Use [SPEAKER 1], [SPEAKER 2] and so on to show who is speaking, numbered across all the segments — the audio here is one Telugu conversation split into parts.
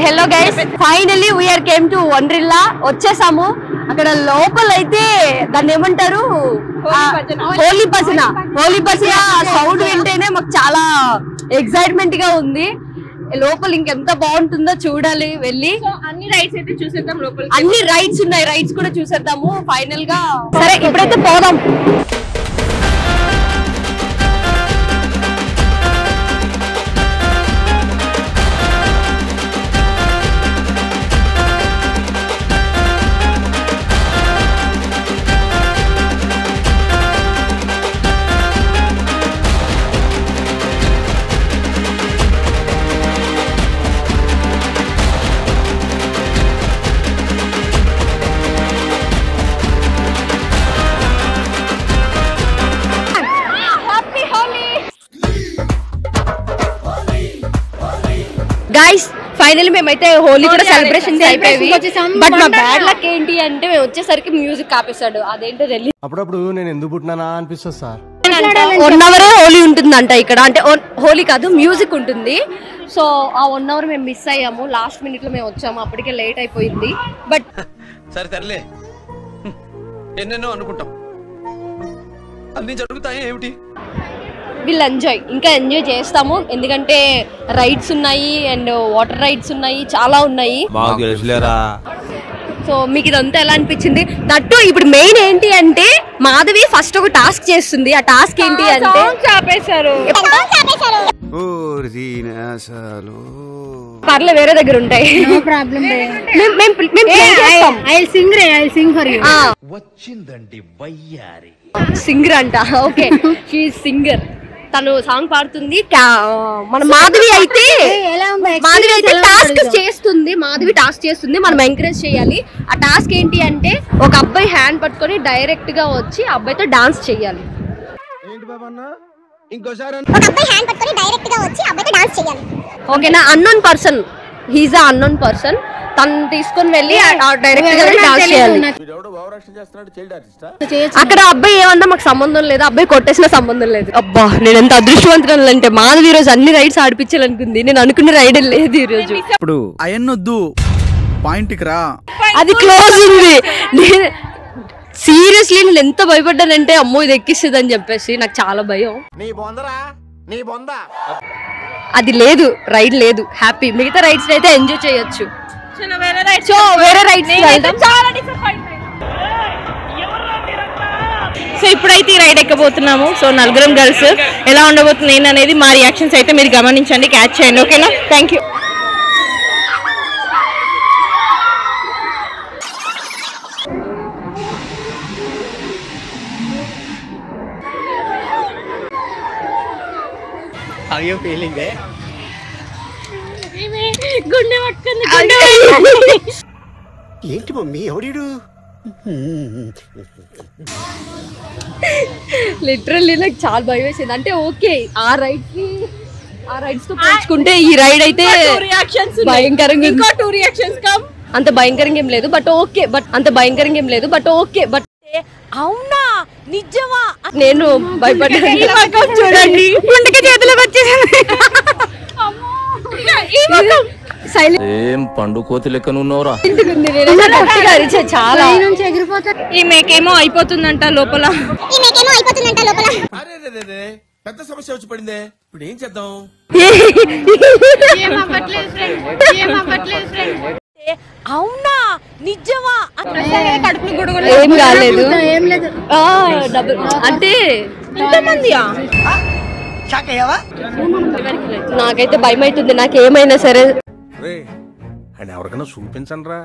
[SPEAKER 1] Hello guys finally we are came to Wonderla వచ్చేసాము అక్కడ లోపల అయితే దాన్ని ఏమంటారు హోలీ పసిన హోలీ పసిన సౌండ్ వింటేనే మాకు చాలా ఎక్సైట్మెంట్ గా ఉంది లోపల ఇంకెంత బాగుంటుందో చూడాలి వెళ్ళి
[SPEAKER 2] అన్ని రైడ్స్ అయితే చూసేద్దాం లోపల
[SPEAKER 1] అన్ని రైడ్స్ ఉన్నాయి రైడ్స్ కూడా చూసేద్దాము ఫైనల్ గా సరే ఇప్పుడైతే పోదాం గైస్ ఫైనల్ మేమైతే హోలీ కూడా సెలబ్రేషన్స్ అయిపోయి బట్ మా బ్యాడ్ లక్ ఏంటి అంటే మేము వచ్చేసరికి మ్యూజిక్ ఆపేశాడు అదేంటో తెలియదు
[SPEAKER 3] అప్పుడప్పుడు నేను ఎందుకు పుట్టినానా అనిపిస్తుంది సార్
[SPEAKER 1] వన్ అవరే హోలీ ఉంటుందంట ఇక్కడ అంటే ఓ- హోలీ కాదు మ్యూజిక్ ఉంటుంది సో ఆ వన్ అవర్ మేము మిస్ అయ్యాము లాస్ట్ మినిట్ లో మేము వచ్చాము అప్పటికే లేట్ అయిపోయింది బట్
[SPEAKER 4] సరే తరలే హ్మ్. ఎన్నెన్నో అనుకుంటాం అన్ని జరుగుతాయి ఏమిటి
[SPEAKER 1] విల్ ఎంజాయ్ ఇంకా ఎంజాయ్ చేస్తాము ఎందుకంటే రైడ్స్ ఉన్నాయి అండ్ వాటర్ రైడ్స్ ఉన్నాయి చాలా ఉన్నాయి
[SPEAKER 5] మాకు తెలుసులేరా
[SPEAKER 1] సో మీకు ఇదంతా ఎలా అనిపించింది దట్టు ఇప్పుడు మెయిన్ ఏంటి అంటే మాధవి ఫస్ట్ ఒక టాస్క్ చేస్తుంది ఆ టాస్క్ ఏంటి అంటే
[SPEAKER 2] ఆపేశారు
[SPEAKER 1] పర్లే వేరే దగ్గర ఉంటాయి
[SPEAKER 6] ప్రాబ్లం
[SPEAKER 1] మేము- మేము- మేము play చేస్తాం.
[SPEAKER 6] ఐ సింగ్ రే ఐ సింగ్ ఫర్ యూ
[SPEAKER 1] ఆ,
[SPEAKER 4] వచ్చిందండి వయ్యారి
[SPEAKER 1] సింగర్ అంట ఓకే షీ సింగర్ తను సాంగ్ పాడుతుంది క్యా- మన మాధవి అయితే
[SPEAKER 6] ఎలా ఉంది
[SPEAKER 1] మాధవి అయితే టాస్క్ చేస్తుంది మాధవి టాస్క్ చేస్తుంది మనం ఎంకరేజ్ చేయాలి ఆ టాస్క్ ఏంటి అంటే ఒక అబ్బాయి హ్యాండ్ పట్టుకొని డైరెక్ట్ గా వచ్చి ఆ అబ్బాయితో డాన్స్ చేయాలి
[SPEAKER 4] ఇంకోసారి
[SPEAKER 1] ఓకేనా unknown person he's a unknown person తను తీసుకొని వెళ్ళి డైరెక్ట్ గా డాన్స్ చేయాలి అక్కడ అబ్బాయి ఏమన్నా మాకు సంబంధం లేదు అబ్బాయి కొట్టేసిన సంబంధం లేదు అబ్బా నేను ఎంత అదృష్టవంతురాలు అంటే మాధవి ఈ రోజు అన్ని రైడ్స్ ఆడిపించాలనుకుంది నేను అనుకున్న రైడ్ లేదు ఈ రోజు
[SPEAKER 7] ఇప్పుడు అయన్నొద్దు పాయింట్కి రా
[SPEAKER 1] అది క్లోజ్ ఉంది సీరియస్లీ నేను ఎంత భయపడ్డానంటే అమ్మో ఇది ఎక్కిస్తుంది అని చెప్పేసి నాకు చాలా భయం
[SPEAKER 3] నీ బొందరా నీ బొంద
[SPEAKER 1] అది లేదు రైడ్ లేదు హ్యాపీ మిగతా రైడ్స్ అయితే ఎంజాయ్ చేయొచ్చు
[SPEAKER 2] చిన్న వేరే రైడ్స్
[SPEAKER 1] సో వేరే రైడ్స్
[SPEAKER 2] చాలా డిసప్పాయింట్ సో ఇప్పుడైతే ఈ రైడ్ ఎక్కబోతున్నాము సో నలుగురం గర్ల్స్ ఎలా ఉండబోతుంది ఏంటి అనేది మా రియాక్షన్స్ అయితే మీరు గమనించండి క్యాచ్ చేయండి ఓకేనా థ్యాంక్ యూ
[SPEAKER 3] అయ్యో ఫీలింగ్
[SPEAKER 2] గుండె పట్టుకుంది
[SPEAKER 3] ఏంటి మమ్మీ ఎవడీడు
[SPEAKER 1] లిటరల్లీ నాకు చాలా భయం వేసింది అంటే ఓకే ఆ రైడ్ కి ఆ రైడ్స్ తో పోల్చుకుంటే ఈ రైడ్ అయితే
[SPEAKER 2] రియాక్షన్స్
[SPEAKER 1] భయంకరంగా ఉంది.
[SPEAKER 2] ఇంకో టూ రియాక్షన్స్ కమ్
[SPEAKER 1] అంత భయంకరంగా ఏం లేదు బట్ ఓకే బట్ అంత భయంకరంగా ఏం లేదు బట్ ఓకే బట్
[SPEAKER 2] అవునా నిజమా
[SPEAKER 1] నేను భయపడ్డాను
[SPEAKER 2] చూడండి గుండెకి చేతిలోకి వచ్చేసింది
[SPEAKER 1] సైలెంట్
[SPEAKER 5] ఏం పండు కోతి లెక్కన ఉన్నవరా
[SPEAKER 1] ఉంది నేనైతే గట్టిగా అరిచా చాలా
[SPEAKER 6] నుంచి ఎగిరిపోతారు
[SPEAKER 2] ఈమెకేమో అయిపోతుందంట లోపల
[SPEAKER 4] అరే రే, రే, రే. పెద్ద సమస్య వచ్చి పడిందే ఇప్పుడు ఏం చేద్దాం
[SPEAKER 6] ఏం అవ్వట్లేదు ఫ్రెండ్ ఏం అవ్వట్లేదు ఫ్రెండ్
[SPEAKER 2] అవునా నిజమా కడుపులు గుడుగులు
[SPEAKER 1] ఏం కాలేదు
[SPEAKER 6] ఏం లేదు
[SPEAKER 1] ఆ, డబుల్ అంటే
[SPEAKER 2] ఎంతమందియా
[SPEAKER 1] నాకైతే భయం అవుతుంది నాకు ఏమైనా సరే
[SPEAKER 3] అండ్ ఎవరికైనా చూపించండి రా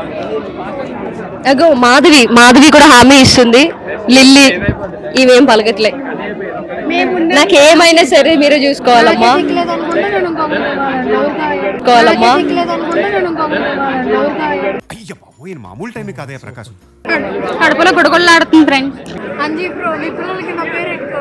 [SPEAKER 1] అగో మాధవి మాధవి కూడా హామీ ఇస్తుంది లిల్లీ ఇవేం పలకట్లే నాకు ఏమైనా సరే మీరు చూసుకోవాలమ్మా
[SPEAKER 6] లేదనుకుంటే నేను ఇంకొకటి కావాలండి. ఎవరు కావాలి?
[SPEAKER 1] చూసుకోవాలమ్మా
[SPEAKER 6] లేదనుకుంటే నేను ఇంకొకటి కావాలండి. ఎవరు కావాలి?
[SPEAKER 3] అయ్య బాబోయ్ మామూలు టైం కాదే ప్రకాశం
[SPEAKER 6] కడుపులో గుడగొల్లాడుతుంది ఫ్రెండ్ అంజీ బ్రో నీ పిల్లలకి నా పేరు పెట్టుకో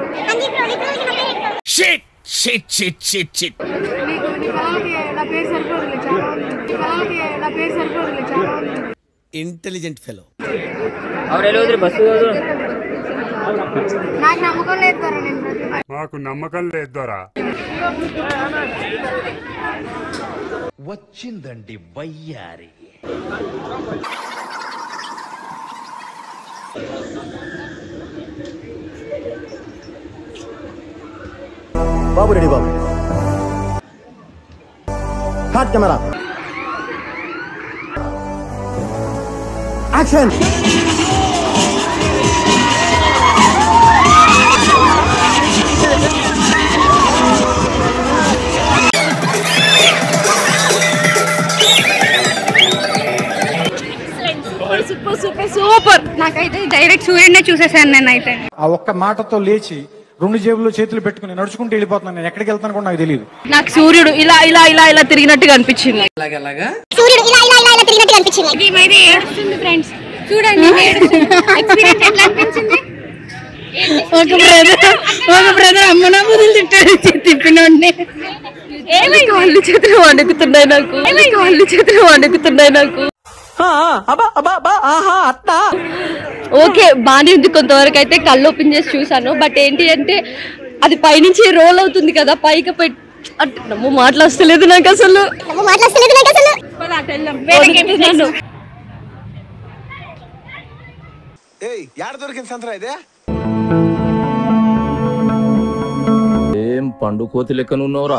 [SPEAKER 4] shit shit shit shit shit
[SPEAKER 6] నీకు నీ పిల్లలకి నా పేరు సరిపోదులే చాలా ఉంది. నీ పిల్లలకి నా పేరు సరిపోదులే చాలా ఉంది.
[SPEAKER 4] ఇంటెలిజెంట్ ఫెలో
[SPEAKER 6] నాకు నమ్మకం లేదు కదా నేను ప్రతి-
[SPEAKER 8] మాకు నమ్మకం లేదు దొరా
[SPEAKER 4] వచ్చిందండి వయ్యారి
[SPEAKER 8] బాబు రెడీ బాబు hot camera action
[SPEAKER 2] super super super
[SPEAKER 6] నాకైతే డైరెక్ట్ సూర్యుడినే చూసేసాను నేనైతే
[SPEAKER 9] ఆ ఒక్క మాటతో లేచి రెండు జేబుల్లో చేతులు పెట్టుకుని నడుచుకుంటూ వెళ్ళిపోతున్నాను నేను ఎక్కడికి వెళ్తాను కూడా నాకు తెలియదు
[SPEAKER 2] నాకు సూర్యుడు ఇలా ఇలా ఇలా ఇలా తిరిగినట్టుగా అనిపించింది
[SPEAKER 6] ఈమెయితే ఏడుస్తుంది ఫ్రెండ్స్ చూడండి ఎక్స్పీరియన్స్ ఎట్లా అనిపించింది
[SPEAKER 2] ఒక బ్రదర్ ఒక బ్రదర్ అమ్మన బుద్ధులు తిట్టాడు తిప్పినోడిని కాళ్ళు చేతులు వణుకుతున్నాయి నాకు కాళ్ళు చేతులు వణుకుతున్నాయి నాకు ఓకే బానే ఉంది కొంతవరకు అయితే కళ్ళు ఓపెన్ చేసి చూసాను బట్ ఏంటి అంటే అది పైనుంచి రోల్ అవుతుంది కదా పైకి పెట్టి అంటే నమ్ము మాటలు వస్తలేదు నాకు అసలు వణుకుతున్నాను.
[SPEAKER 3] ఏయ్ యాడ దొరికింది సంతరా ఇదే
[SPEAKER 5] ఏం పండు కోతి లెక్కనున్నావురా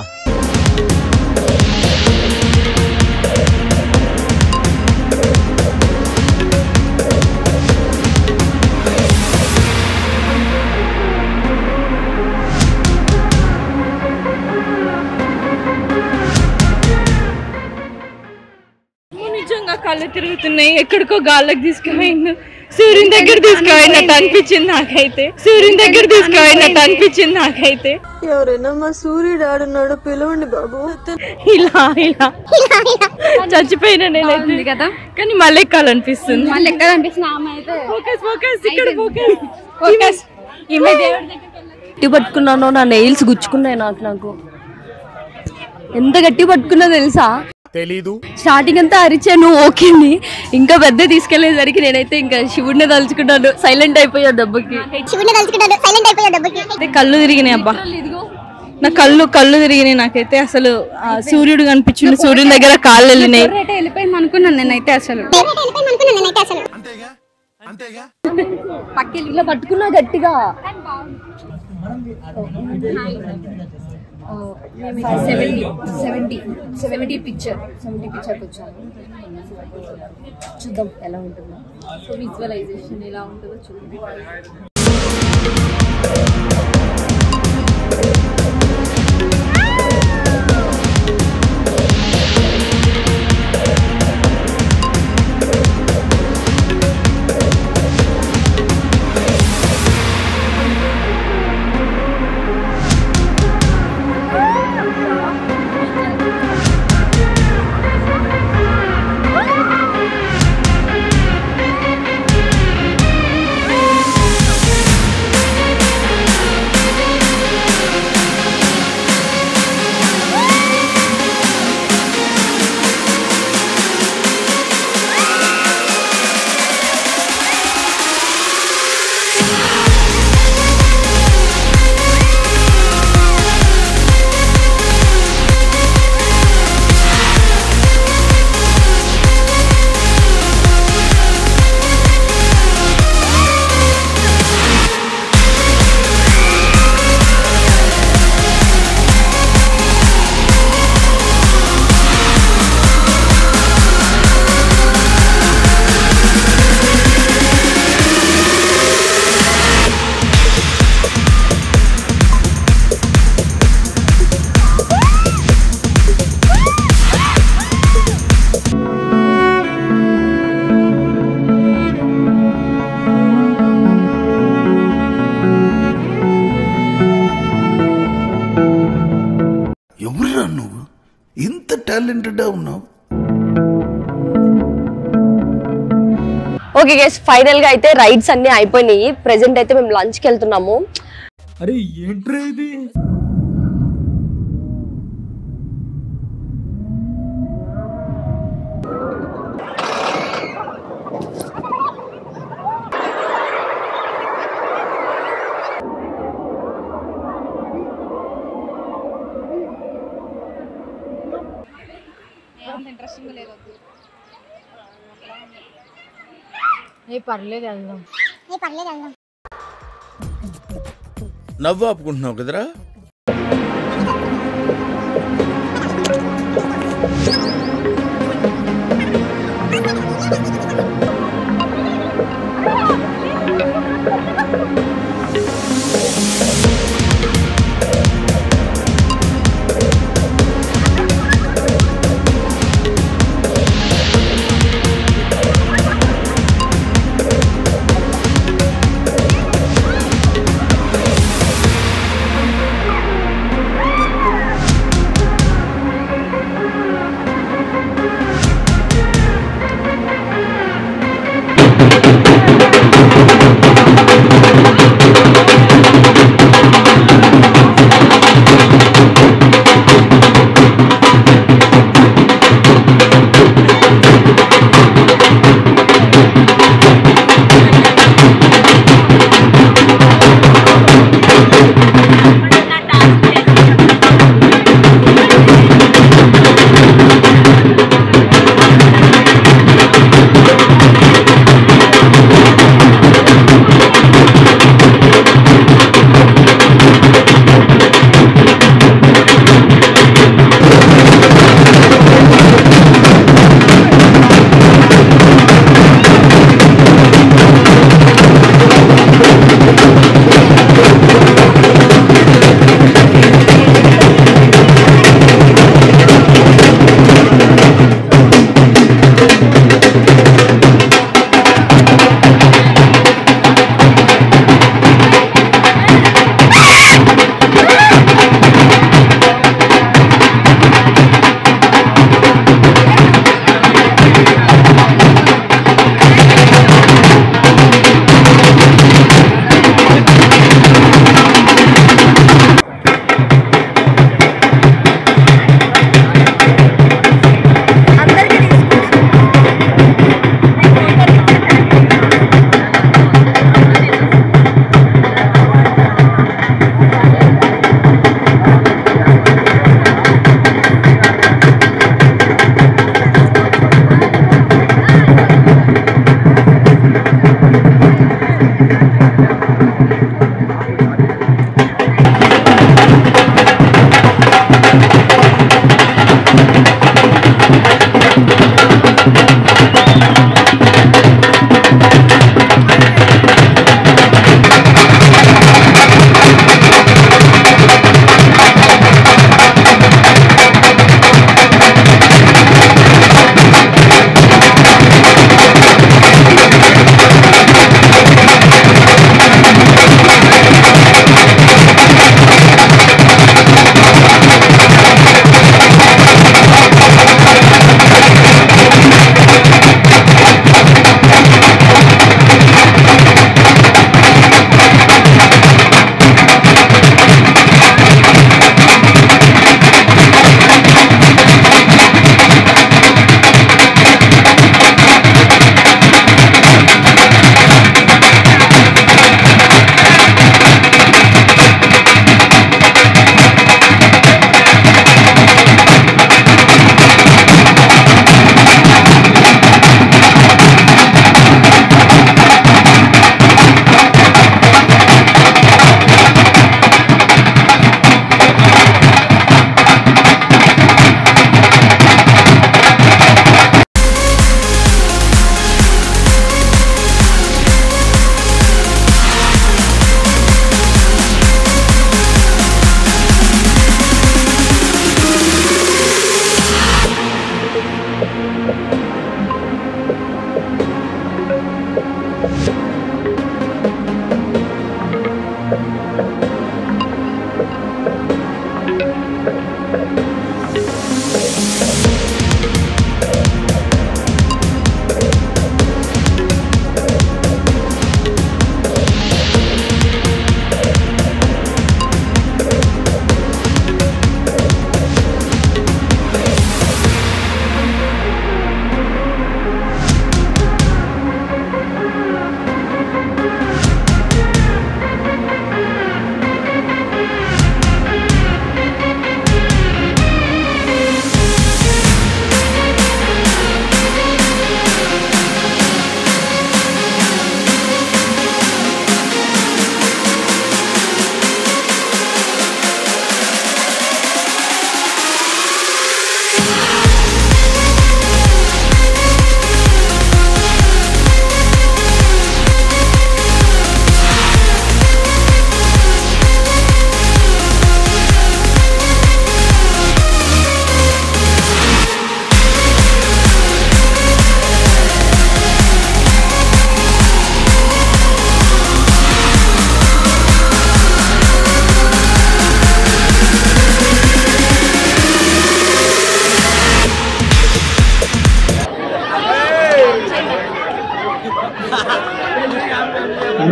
[SPEAKER 2] నిజంగా కళ్ళు తిరుగుతున్నాయి ఎక్కడికో గాల్లోకి తీసుకుపోయింది సూర్యుని దగ్గర తీసుకుపోయినట్టు అనిపించింది నాకైతే సూర్యుని దగ్గర తీసుకుపోయినట్టు అనిపించింది నాకైతే
[SPEAKER 1] ఎవరైనా మా సూర్యుడు ఆడున్నాడు పిలవండి బాబు
[SPEAKER 2] ఇలా ఇలా చచ్చిపోయిన నేనైతే
[SPEAKER 6] కదా
[SPEAKER 2] కానీ మళ్ళీ ఎక్కాలనిపిస్తుంది
[SPEAKER 6] మళ్ళీ ఎక్కడ అనిపిస్తుంది ఆమె అయితే
[SPEAKER 2] ఫోకస్ ఫోకస్ ఇక్కడ ఫోకస్
[SPEAKER 6] ఫోకస్ ఈమె
[SPEAKER 1] గట్టి పట్టుకున్నానో నా నెయిల్స్ గుచ్చుకున్నాయి నాకు నాకు ఎంత గట్టి పట్టుకున్నా తెలుసా
[SPEAKER 3] తెలీదు
[SPEAKER 1] స్టార్టింగ్ అంతా అరిచాను ఓకేని ఇంకా పెద్ద తీసుకెళ్లేసరికి నేనైతే ఇంకా శివుడిని తలుచుకున్నాను సైలెంట్ అయిపోయా దెబ్బకి
[SPEAKER 2] అయితే కళ్ళు తిరిగినాయి అబ్బా నా కళ్ళు కళ్ళు తిరిగినాయి నాకైతే అసలు ఆ సూర్యుడు కనిపించింది సూర్యుని దగ్గర కాళ్ళు వెళ్ళినాయి
[SPEAKER 6] రేట్ వెళ్ళిపోయింది అనుకున్నాను నేనైతే అసలు
[SPEAKER 3] అంతేగా అంతేగా
[SPEAKER 1] పక్కకి ఇలా పట్టుకున్నా గట్టిగా seventy seventy seventy picture seventy పిక్చర్కి వచ్చాను చూద్దాం ఎలా ఉంటుందో సో విజువలైజేషన్ ఎలా ఉంటుందో చూద్దాం
[SPEAKER 4] ఎవరురా నువ్వు ఇంత టాలెంటెడ్ ఉన్నావు
[SPEAKER 1] ఓకే గైస్ ఫైనల్ గా అయితే రైడ్స్ అన్ని అయిపోయినాయి ప్రెసెంట్ అయితే మేము లంచ్ కి వెళ్తున్నాము
[SPEAKER 7] అరే ఏంట్రా ఇది
[SPEAKER 2] ఏ పర్లేదు వెళ్దాం
[SPEAKER 3] ఏ పర్లేదు వెళ్దాం
[SPEAKER 4] నవ్వు ఆపుకుంటున్నావు కదరా
[SPEAKER 3] ఏ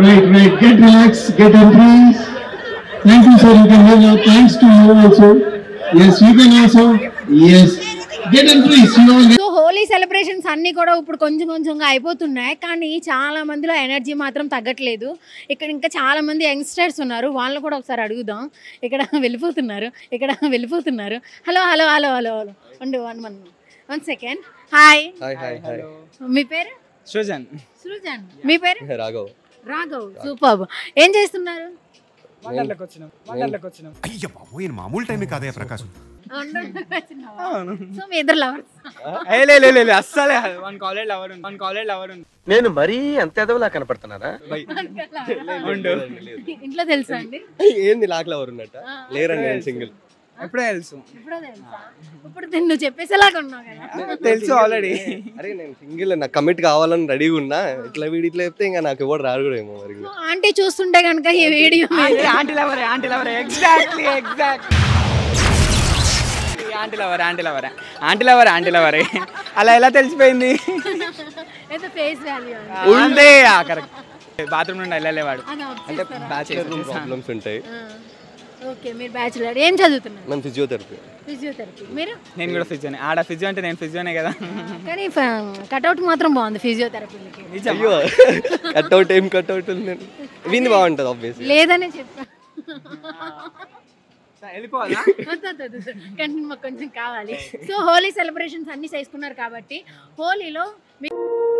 [SPEAKER 7] Right, right. Get relaxed, get entries. Thank you, sir. You can hear now. Thanks to you also. Yes, you can also. Yes. Get entries. You all
[SPEAKER 2] so Holi celebrations అన్నీ కూడా ఇప్పుడు కొంచెం కొంచెంగా అయిపోతున్నాయి కానీ చాలా మందిలో ఎనర్జీ మాత్రం తగ్గట్లేదు ఇక్కడ ఇంకా చాలా మంది యంగ్స్టర్స్ ఉన్నారు వాళ్ళని కూడా ఒకసారి అడుగుదాం ఇక్కడ వెళ్ళిపోతున్నారు ఇక్కడ వెళ్ళిపోతున్నారు hello hello hello hello hello ఉండు one one one second hi
[SPEAKER 10] hi hi hi
[SPEAKER 2] మీ పేరు
[SPEAKER 10] సృజన్
[SPEAKER 2] సృజన్ మీ పేరు
[SPEAKER 10] రాఘవ్
[SPEAKER 2] రాఘవ్ సూపర్ ఏం చేస్తున్నారు
[SPEAKER 10] వండర్లకు వచ్చినాం వండర్లకు వచ్చినాం
[SPEAKER 3] అయ్య బాబోయ్ మామూలు టైమే కాదయ్యా ప్రకాశం
[SPEAKER 2] సో మీ ఇద్దరు లవర్స్
[SPEAKER 10] ఏ లే లే, లే లే, అస్సలే వన్ కాలేజ్ లవర్ ఉంది వన్ కాలేజ్ లవర్ ఉంది
[SPEAKER 5] నేను మరీ అంత ఎదవలా కనపడుతున్నానా
[SPEAKER 10] బై ఉండు
[SPEAKER 2] ఇంట్లో తెలుసా అండి
[SPEAKER 10] ఏంది లాక్ లవర్ ఉన్నట్ట లేరండి నేను సింగిల్ ఎప్పుడే తెలుసు
[SPEAKER 2] ఇప్పుడో తెలుసా ఇప్పుడు నేను నువ్వు చెప్పేసేలాగా ఉన్నావు కదా
[SPEAKER 10] తెలుసు ఆల్రెడీ అరే నేను సింగిల్ నాకు కమిట్ కావాలని రెడీగా ఉన్నా ఇట్లా వీడి ఇట్లా చెప్తే ఇంకా నాకు ఎవరు రాడు కూడా ఏమో మరి
[SPEAKER 2] సో ఆంటీ చూస్తుంటే కనుక ఈ వీడియో
[SPEAKER 10] ఆంటీ లవరే ఆంటీ లవరే exactly exactly aunty lover aunty lover aunty lover aunty లవరే అలా ఎలా తెలిసిపోయింది
[SPEAKER 2] ఏదో ఫేస్ వాల్యూ
[SPEAKER 10] ఉండే కరెక్ట్ బాత్రూమ్ నుండి వెళ్ళలేవాడు
[SPEAKER 2] అంటే
[SPEAKER 10] బ్యాచులర్ రూమ్
[SPEAKER 8] ప్రాబ్లమ్స్ ఉంటాయి
[SPEAKER 2] ఓకే మీరు బ్యాచులర్ ఏం చదువుతున్నారు
[SPEAKER 8] నేను ఫిజియోథెరపీ
[SPEAKER 2] ఫిజియోథెరపీ మీరు
[SPEAKER 10] నేను కూడా ఫిజియోనే ఆడ ఫిజియో అంటే నేను ఫిజియోనే కదా
[SPEAKER 2] కానీ కట్అవుట్ మాత్రం బాగుంది ఫిజియోథెరపీలకి
[SPEAKER 10] నిజం
[SPEAKER 8] అయ్యో కట్అవుట్ ఏం కట్అవుట్ నేను వింది బాగుంటుంది ఆబ్వియస్లీ
[SPEAKER 2] లేదనే చెప్పా
[SPEAKER 10] వెళ్ళిపోవాలా
[SPEAKER 2] వద్దు, వద్దు, వద్దు, వద్దు. కానీ మాకు కొంచెం కావాలి సో హోలీ సెలబ్రేషన్స్ అన్ని చేసుకున్నారు కాబట్టి హోలీలో మీ